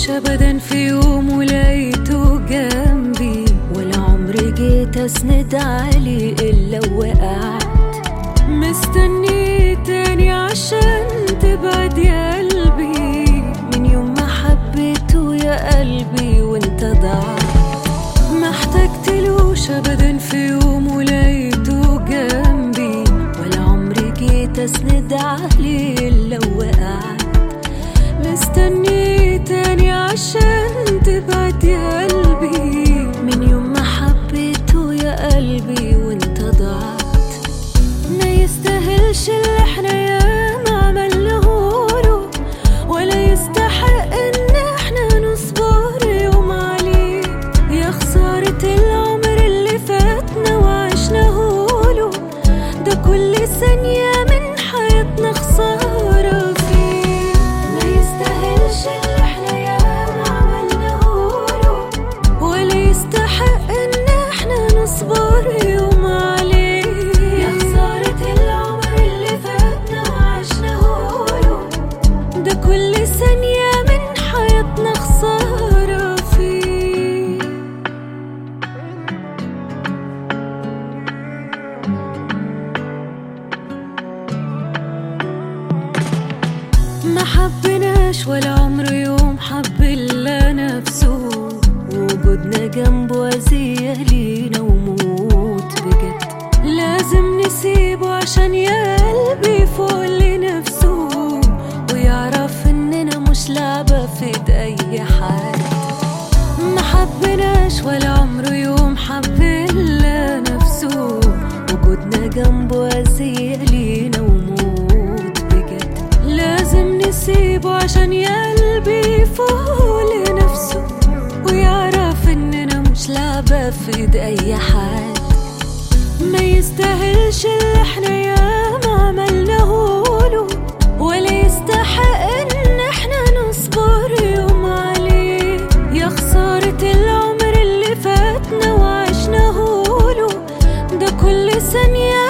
يستاهلش ابدا في يوم ولقيته جنبي ولا عمري جيت اسند عليه الا وقعت مستني تاني عشان تبعد يا قلبي من يوم ما حبيته يا قلبي وانت ضاعت ما احتجتلوش ابدا في يوم ولقيته جنبي ولا عمري جيت اسند عليه الا وقعت مستني تاني عشان تبعد يا قلبي من يوم ما حبيته يا قلبي وانت ضاعت ما يستاهلش اللي احنا ياما عملناهوله ولا يستحق ان احنا نصبر يوم عليه يا خسارة العمر اللي فاتنا وعشناهوله ده كل ثانية من حياتنا خسارة فيه ما يستاهلش اللي احنا ياما عملناهوله ولا يستحق ان احنا نصبر يوم عليه يا خسارة العمر اللي فاتنا وعشناهوله ده كل ثانية من حياتنا خسارة فيه ما حبناش ولا عمره يوم حب إلا نفسه وجودنا جنبه أذية لينا وموت بجد لازم نسيبه عشان يا قلبي فوق لنفسه ويعرف إننا مش لعبة في إيد أي حد ما حبناش ولا عمره يوم حب إلا نفسه وجودنا جنبه أذية لينا وموت بجد لازم نسيبه عشان يا قلبي يفوق لنفسه ويعرف إننا مش لعبة في إيد أي حد ما يستاهلش اللي احنا ياما عملناهوله ولا يستحق ان احنا نصبر يوم عليه يا خسارة العمر اللي فاتنا وعشناهوله ده كل ثانية